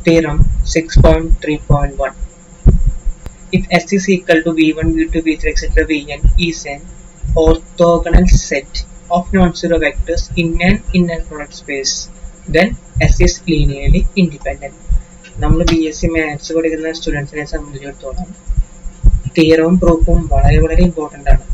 Theorem 6.3.1 If S is equal to V1, V2, V3, etc. Vn is an orthogonal set of non-zero vectors in an inner product space, then S is linearly independent. നമ്മൾ B S C maths പഠിക്കുന്ന സ്റ്റുഡൻസിനെ സംബന്ധിച്ചിടത്തോളം തിയറവും പ്രൂഫും വളരെ വളരെ important ആണ്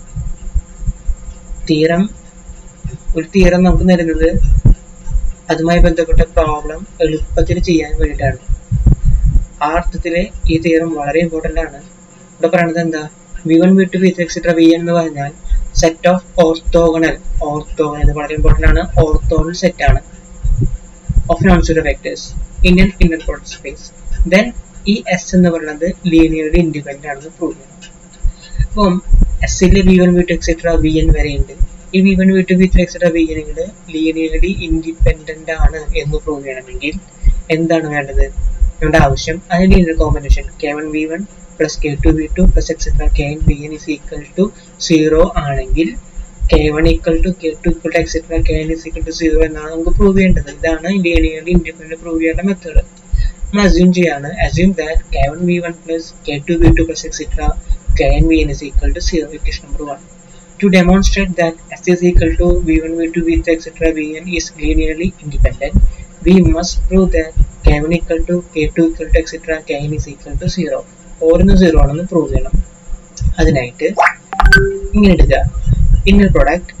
theorem ഒരു theorem നമുക്ക് തരുന്നത് അതുമായി ബന്ധപ്പെട്ട പ്രോബ്ലം എളുപ്പത്തിൽ ചെയ്യാൻ വേണ്ടിയിട്ടാണ് ആ അർത്ഥത്തിൽ ഈ തിയറം വളരെ ഇമ്പോർട്ടൻ്റ് ആണ് ഇവിടെ പറയുന്നത് എന്താ V one V two V three etcetera V എന്ന് പറഞ്ഞാൽ സെറ്റ് ഓഫ് ഓർത്തോഗണൽ ഓർത്തോഗണൽ ഇത് വളരെ ഇമ്പോർട്ടൻ്റ് ആണ് ഓർത്തോഗണൽ സെറ്റ് ആണ് of non zero vectors in an inner product space then ഈ എസ് എന്ന് പറയുന്നത് ലീനിയർലി ഇൻഡിപെൻഡൻ്റ് ആണെന്ന് പ്രൂവ് ചെയ്യണം അപ്പം എസ്സിൽ V one V two etcetera V N വരെ ഉണ്ട് ഈ V one V two V three etcetera V എനുകൾ ലീനിയർലി ഇൻഡിപെൻഡൻ്റ് ആണ് എന്ന് പ്രൂവ് ചെയ്യണമെങ്കിൽ എന്താണ് വേണ്ടത് നമ്മുടെ ആവശ്യം അതിന് linear combination K one V one plus K two V two plus etcetera K N V N is equal to zero ആണെങ്കിൽ K one equal to K two equal to etcetera K N is equal to zero എന്നാണ് നമുക്ക് prove ചെയ്യേണ്ടത് ഇതാണ് linearly independent prove ചെയ്യേണ്ട method നമ്മൾ assume ചെയ്യാണ് assume that K one V one plus K two V two plus etcetera K N V N is equal to zero equation number one To demonstrate that S is equal to V1, V2, V3, etc. Vn is linearly independent, we must prove that K1 equal to K2 equal to etc. Kn is equal to 0. ഓരോന്ന് zero ആണെന്ന് prove ചെയ്യണം അതിനായിട്ട് ഇങ്ങനെ എടുക്കുക inner product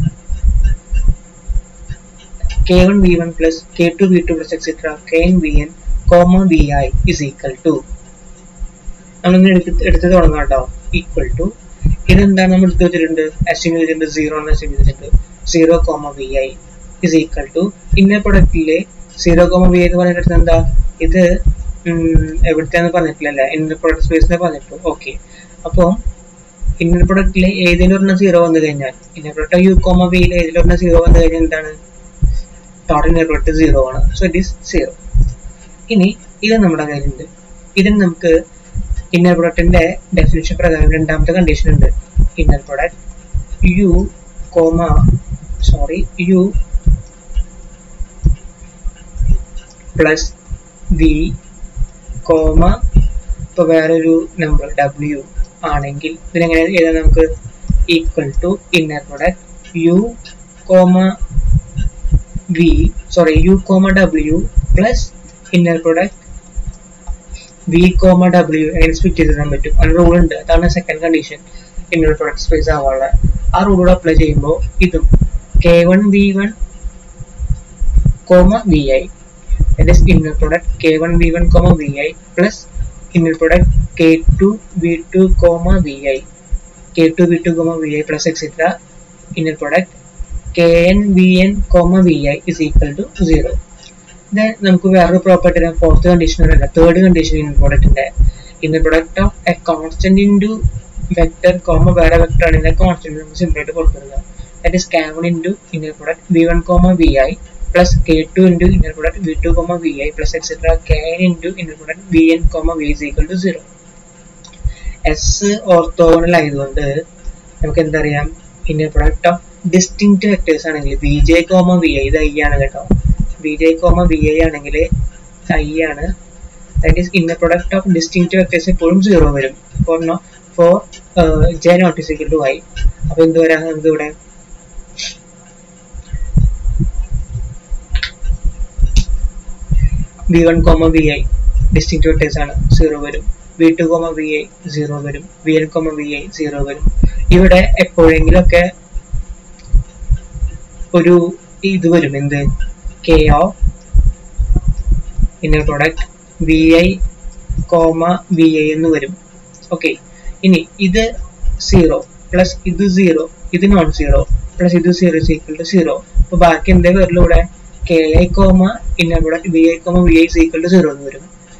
K one V one plus K two V two plus etcetera K N V N comma V I is equal to നമ്മളിങ്ങനെ എടുത്ത് എടുത്ത് തുടങ്ങാം കേട്ടോ ഈക്വൽ ടു ഇതെന്താണ് നമ്മൾ എടുത്ത് വെച്ചിട്ടുണ്ട് അസ്യൂം ചെയ്തിട്ടുണ്ട് സീറോ എന്ന് അസ്യൂം ചെയ്തിട്ടുണ്ട് zero comma V I is equal to inner പ്രൊഡക്റ്റിലെ സീറോ കോമ വി ഐ എന്ന് പറഞ്ഞിട്ട് എന്താ ഇത് എവിടുത്തെന്ന് പറഞ്ഞിട്ടില്ലല്ലേ ഇന്നർ പ്രൊഡക്റ്റ് സ്പേസിനെ പറഞ്ഞിട്ടു ഓക്കെ അപ്പോൾ ഇന്നർ പ്രൊഡക്റ്റിലെ ഏതെങ്കിലും ഒരെണ്ണം സീറോ വന്നു കഴിഞ്ഞാൽ ഇന്നർ പ്രൊഡക്റ്റ് യു കോമ വിയിൽ ഏതെങ്കിലും ഒരെണ്ണം സീറോ വന്നു കഴിഞ്ഞാൽ എന്താണ് ടോട്ടൽ ഇന്നർ പ്രൊഡക്റ്റ് സീറോ ആണ് സോ ഇറ്റ് ഈസ് സീറോ ഇനി ഇത് നമ്മുടെ കയ്യിലുണ്ട് ഇതിന് നമുക്ക് ഇന്നർ പ്രൊഡക്റ്റിന്റെ ഡെഫിനിഷൻ പ്രകാരം രണ്ടാമത്തെ കണ്ടീഷൻ ഉണ്ട് inner product U comma sorry U plus V comma ഇപ്പൊ വേറൊരു നമ്പർ ഡബ്ല്യു ആണെങ്കിൽ ഇതിനെങ്ങനെ എഴുതാം നമുക്ക് equal to inner product U comma V sorry U comma W plus inner product V comma W എങ്ങനെ സ്പ്ലിറ്റ് ചെയ്ത് തരാൻ പറ്റും അതിന് റൂൾ ഉണ്ട് അതാണ് second condition inner product space ആവാനുള്ള ആ റൂളോട് അപ്ലൈ ചെയ്യുമ്പോൾ ഇതും K one V one comma V I that is inner product k1 v1 comma vi plus inner product k2 v2 comma vi k2 v2 comma vi plus etc inner product kn vn comma vi is equal to 0 then നമുക്ക് വേറൊരു property fourth condition അല്ല third condition inner പ്രൊഡക്റ്റിന്റെ inner product of a constant into vector comma വേറെ vector ആണെങ്കിൽ constant നമുക്ക് simple ആയിട്ട് കൊടുക്കുന്നത് that is k1 into inner product v1 comma vi plus k2 into inner product v2 comma vi plus etc kn into inner product vn comma v is equal to 0 s orthogonal ആയതുകൊണ്ട് നമുക്ക് എന്തറിയാം inner product of distinct vectors ആണെങ്കിൽ V J comma V I ഇത് I ആണ് കേട്ടോ V J comma V I ആണെങ്കിൽ I ആണ് that is inner product of distinct vectors എപ്പോഴും സീറോ വരും for no for J not is equal to I അപ്പോൾ എന്ത് വരാം നമുക്ക് ഇവിടെ V one comma V I distinct vectors ആണ് സീറോ വരും V two comma V I zero വരും V N comma V I zero വരും ഇവിടെ എപ്പോഴെങ്കിലൊക്കെ ഒരു ഇത് വരും എന്ത് K of inner product V I comma V I എന്ന് വരും ഓക്കെ ഇനി ഇത് സീറോ പ്ലസ് ഇത് സീറോ ഇത് നോൺ സീറോ പ്ലസ് ഇത് സീറോ ഈക്വൽ ടു സീറോ അപ്പൊ ബാക്കി എന്തേ വരിലൂടെ K I comma inner product V I comma V I equal to zero എന്ന് വരും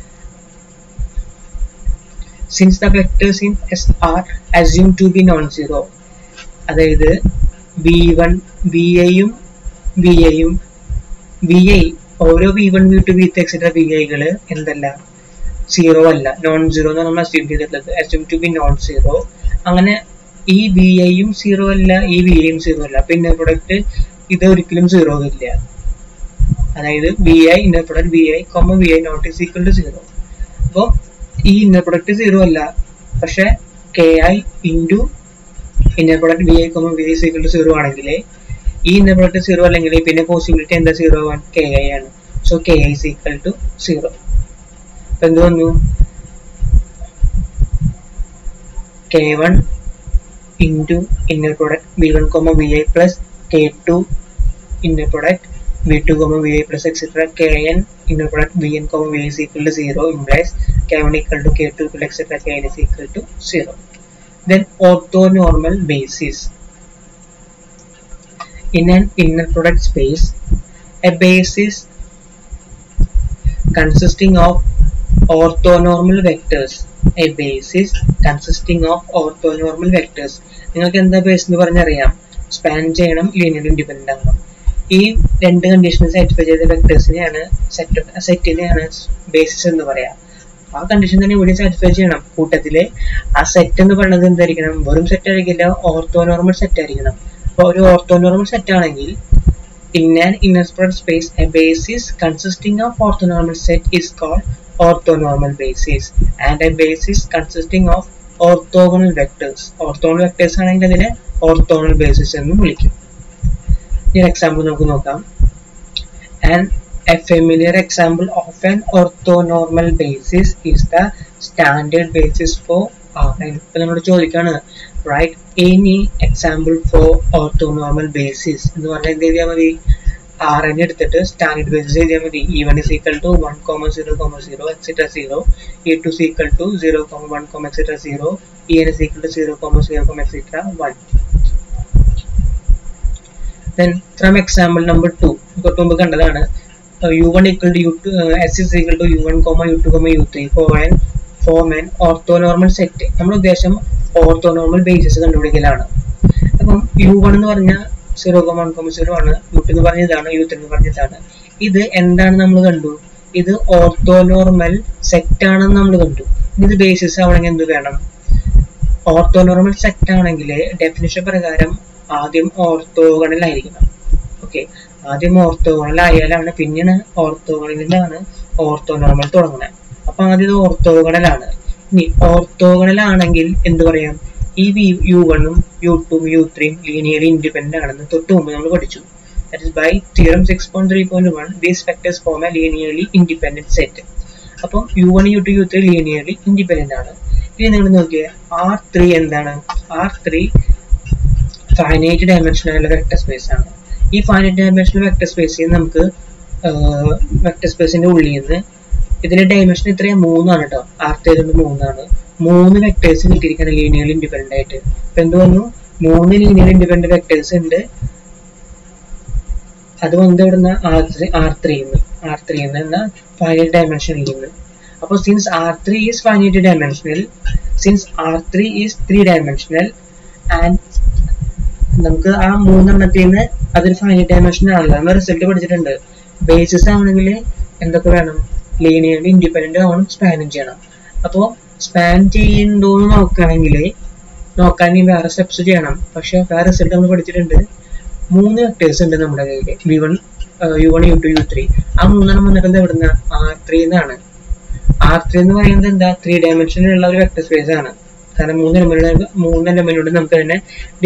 since the vectors in S are assume to be non zero അതായത് V one V ഐയും V ഐയും V I ഓരോ V one V two V three etcetera V ഐകള് എന്തല്ല zero അല്ല non zero എന്ന് നമ്മൾ അസ്യൂം ചെയ്തിട്ടുള്ളത് assume to be non zero അങ്ങനെ ഈ വി ഐയും സീറോ അല്ല ഈ വി ഐയും സീറോ അല്ല പിന്നെ പ്രൊഡക്റ്റ് ഇത് ഒരിക്കലും സീറോ ഇല്ല അതായത് v i inner product V i comma v i not is equal to zero അപ്പോൾ ഈ ഇന്നർ പ്രൊഡക്റ്റ് സീറോ അല്ല പക്ഷെ k i into inner product V i comma v i is equal to zero ആണെങ്കിൽ ഈ inner product zero അല്ലെങ്കിൽ പിന്നെ possibility എന്താ zero ആവാൻ കെ ഐ ആണ് so k i is equal to zero അപ്പൊ എന്ത് വന്നു k one into inner product v one comma V i plus K two inner product v2 comma vi plus etc kn inner product vn comma vi is equal to 0 implies k1 equal to k2 equal to etc kn is equal to 0 then orthonormal basis in an inner product space a basis consisting of orthonormal vectors a basis consisting of orthonormal vectors നിങ്ങൾക്ക് എന്താ base എന്ന് പറഞ്ഞറിയാം span ചെയ്യണം linear independent ആകണം ഈ രണ്ട് condition satisfy ചെയ്ത വെക്ടേഴ്സിനെയാണ് set സെറ്റിനെയാണ് basis എന്ന് പറയാം ആ കണ്ടീഷൻ തന്നെ ഇവിടെ സാറ്റിസ്ഫൈ ചെയ്യണം കൂട്ടത്തില് ആ സെറ്റ് എന്ന് പറയുന്നത് എന്തായിരിക്കണം വെറും സെറ്റ് ആയിരിക്കില്ല ഓർത്തോനോർമൽ സെറ്റ് ആയിരിക്കണം അപ്പൊ ഒരു ഓർത്തോനോർമൽ സെറ്റ് ആണെങ്കിൽ in an inner spread space a basis consisting of orthonormal set is called orthonormal basis and a basis consisting of orthogonal vectors orthogonal vectors ആണെങ്കിൽ അതിനെ orthogonal basis എന്ന് വിളിക്കും ഈ എക്സാമ്പിൾ നമുക്ക് നോക്കാം and a familiar example of an orthonormal basis is the standard basis for Rn ഇപ്പൊ നമ്മൾ ചോദിക്കാണ് right any example for orthonormal basis എന്ന് പറഞ്ഞാൽ എന്ത് ചെയ്താൽ മതി ആർ എൻ എടുത്തിട്ട് സ്റ്റാൻഡേർഡ് ബേസിസ് എഴുതിയാൽ മതി e one is equal to one comma zero comma zero etcetera zero e two equal to zero comma one comma etcetera zero e n is equal to zero comma zero comma etcetera one then from example number 2 തൊട്ട് മുമ്പ് കണ്ടതാണ് u one equal to u two S is equal to u one comma u two comma u three for an form an orthonormal set നമ്മുടെ ഉദ്ദേശം orthonormal basis കണ്ടുപിടിക്കലാണ് അപ്പം u one എന്ന് പറഞ്ഞാൽ zero comma one comma zero ആണ് u two എന്ന് പറഞ്ഞതാണ് U three എന്ന് പറഞ്ഞതാണ് ഇത് എന്താണ് നമ്മൾ കണ്ടു ഇത് ഓർത്തോനോർമൽ സെറ്റ് ആണെന്ന് നമ്മൾ കണ്ടു ഇത് ബേസിസ് ആവണമെങ്കിൽ എന്ത് വേണം ഓർത്തോനോർമൽ സെറ്റ് ആണെങ്കിൽ ഡെഫിനിഷൻ പ്രകാരം ആദ്യം ഓർത്തോഗണൽ ആയിരിക്കണം ഓക്കെ ആദ്യം ഓർത്തോഗണൽ ആയാലാണ് പിന്നെയാണ് ഓർത്തോഗണലിലാണ് ഓർത്തോനോർമൽ തുടങ്ങുന്നത് അപ്പൊ ആദ്യം ഓർത്തോഗണൽ ആണ് ഇനി ഓർത്തോഗണൽ ആണെങ്കിൽ എന്ത് പറയാം ഈ വി യു വണ്ണും യു ടും യു ത്രീയും ലീനിയർലി ഇൻഡിപെൻഡന്റ് ആണെന്ന് തൊട്ട് മുമ്പ് നമ്മൾ പഠിച്ചു that is by theorem 6.3.1 these vectors form a linearly independent set അപ്പം u one u two u three linearly independent ആണ് ഇനി നിങ്ങൾ നോക്കിയാൽ ആർ ത്രീ എന്താണ് ആർ ത്രീ ഫൈനൈറ്റ് ഡയമെൻഷനുള്ള വെക്ടർ സ്പേസ് ആണ് ഈ ഫൈനൈറ്റ് ഡയമെൻഷണൽ വെക്ടർ സ്പേസിൽ നമുക്ക് വെക്ടർ സ്പേസിന്റെ ഉള്ളിൽ നിന്ന് ഇതിന്റെ ഡയമെൻഷൻ ഇത്രയും മൂന്നാണ് കേട്ടോ ആർ ത്രീ മൂന്നാണ് മൂന്ന് വെക്ടേഴ്സ് കിട്ടിയിരിക്കുകയാണ് ലീനിയർ ഇൻഡിപെൻഡന്റ് ആയിട്ട് ഇപ്പൊ എന്ത് വന്നു മൂന്ന് ലീനിയർ ഇൻഡിപെൻഡന്റ് വെക്ടേഴ്സ് ഉണ്ട് അത് വന്നത് ഇവിടുന്ന് ആർ ത്രീ ആർ ത്രീന്ന് ആർ ത്രീന്ന് എന്ന ഫൈനൈറ്റ് ഡയമെൻഷനിൽ നിന്ന് അപ്പോൾ since R three is finite dimensional since R three is three dimensional and നമുക്ക് ആ മൂന്നെണ്ണത്തിൽ നിന്ന് അതൊരു ഫൈനൈറ്റ് ഡയമെൻഷൻ ആണല്ലോ നമ്മൾ റിസൾട്ട് പഠിച്ചിട്ടുണ്ട് ബേസിസ് ആണെങ്കിൽ എന്തൊക്കെ വേണം ലീനിയർലി ഇൻഡിപെൻഡന്റ് ആവണം സ്പാനും ചെയ്യണം അപ്പോൾ സ്പാൻ ചെയ്യുന്നുണ്ടോ എന്ന് നോക്കുകയാണെങ്കിൽ നോക്കാൻ ഇനി വേറെ സ്റ്റെപ്സ് ചെയ്യണം പക്ഷെ വേറെ റിസൾട്ട് നമ്മൾ പഠിച്ചിട്ടുണ്ട് മൂന്ന് വെക്ടേഴ്സ് ഉണ്ട് നമ്മുടെ കയ്യിൽ v one u one u two u three ആ മൂന്നെണ്ണം വന്നിട്ട് എവിടുന്ന ആർ ത്രീ എന്നാണ് ആർ ത്രീ എന്ന് പറയുന്നത് എന്താ ത്രീ ഡയമെൻഷനിലുള്ള ഒരു വെക്ടർ സ്പേസ് ആണ് കാരണം മൂന്ന് എലമെന്റ് മൂന്ന് എലമെന്റിലൂടെ നമുക്ക് തന്നെ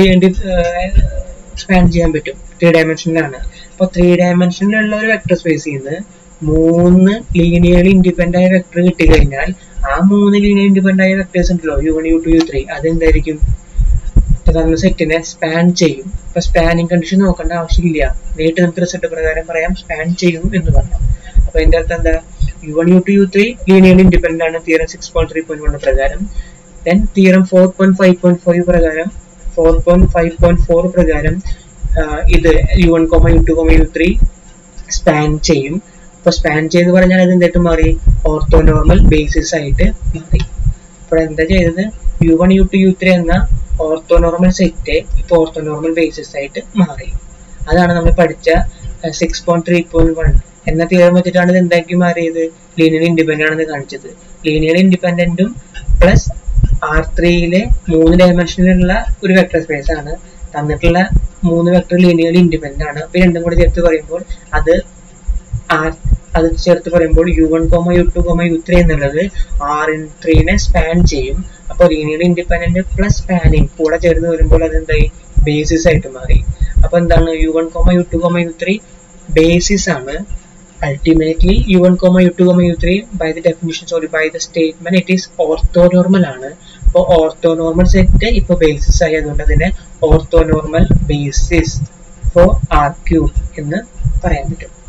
സ്പാൻ ചെയ്യാൻ പറ്റും ത്രീ ഡയമെൻഷനിലാണ് അപ്പോൾ ത്രീ ഡയമെൻഷനിലുള്ള ഒരു വെക്ടർ സ്പേസിൽ നിന്ന് മൂന്ന് ലീനിയർലി ഇൻഡിപെൻഡന്റ് ആയ വെക്ടർ കിട്ടി കഴിഞ്ഞാൽ ആ മൂന്ന് ലീനിയർ ഇൻഡിപെൻഡന്റ് ആയ വെക്ടേഴ്സ് ഉണ്ടല്ലോ u one u two u three അതെന്തായിരിക്കും തന്ന സെറ്റിനെ സ്പാൻ ചെയ്യും ഇപ്പൊ സ്പാനിങ് കണ്ടീഷൻ നോക്കേണ്ട ആവശ്യമില്ല നേരിട്ട് നമുക്ക് റിസൾട്ട് പ്രകാരം പറയാം സ്പാൻ ചെയ്യും എന്ന് പറഞ്ഞു അപ്പൊ എന്റെ അർത്ഥം എന്താ u one u two u three linear independent ആണ് theorem six point three point one പ്രകാരം then theorem four point five point five പ്രകാരം four point five point four പ്രകാരം ഇത് u one comma u two comma u three span ചെയ്യും അപ്പൊ span ചെയ്ത് പറഞ്ഞാൽ അത് എന്തായിട്ട് മാറി ഓർത്തോനോർമൽ ബേസിസ് ആയിട്ട് മാറി അപ്പോൾ എന്താ ചെയ്തത് u one u two u three എന്ന ഓർത്തോനോർമൽ സെറ്റ് ഇപ്പോൾ ഓർത്തോനോർമൽ ബേസിസ് ആയിട്ട് മാറി അതാണ് നമ്മൾ പഠിച്ച six point three point one എന്ന തീരം വെച്ചിട്ടാണ് ഇത് എന്താക്കി മാറിയത് ലീനിയർ ഇൻഡിപെൻഡന്റ് ആണെന്ന് കാണിച്ചത് ലീനിയർ ഇൻഡിപെൻഡന്റും പ്ലസ് ആർ ത്രീയിലെ മൂന്ന് ഡയമെൻഷനിലുള്ള ഒരു വെക്ടർ സ്പേസ് ആണ് തന്നിട്ടുള്ള മൂന്ന് വെക്ടർ ലീനിയർ ഇൻഡിപെൻഡന്റ് ആണ് അപ്പൊ രണ്ടും കൂടി ചേർത്ത് പറയുമ്പോൾ അത് ആർ അത് ചേർത്ത് പറയുമ്പോൾ u one comma u two comma u three എന്നുള്ളത് ആർ ഇൻ ത്രീനെ സ്പാൻ ചെയ്യും അപ്പോൾ ലീനിയർ ഇൻഡിപെൻഡന്റ് പ്ലസ് സ്പാനിങ് കൂടെ ചേർന്ന് വരുമ്പോൾ അതെന്തായി ബേസിസ് ആയിട്ട് മാറി അപ്പൊ എന്താണ് u one comma u two comma u three basis ആണ് ultimately u one comma u two comma u three by the definition sorry by the statement it is orthonormal ആണ് അപ്പോൾ ഓർത്തോനോർമൽ സെറ്റ് ഇപ്പൊ basis ആയി അതുകൊണ്ട് അതിനെ orthonormal basis for R cube എന്ന് പറയാൻ പറ്റും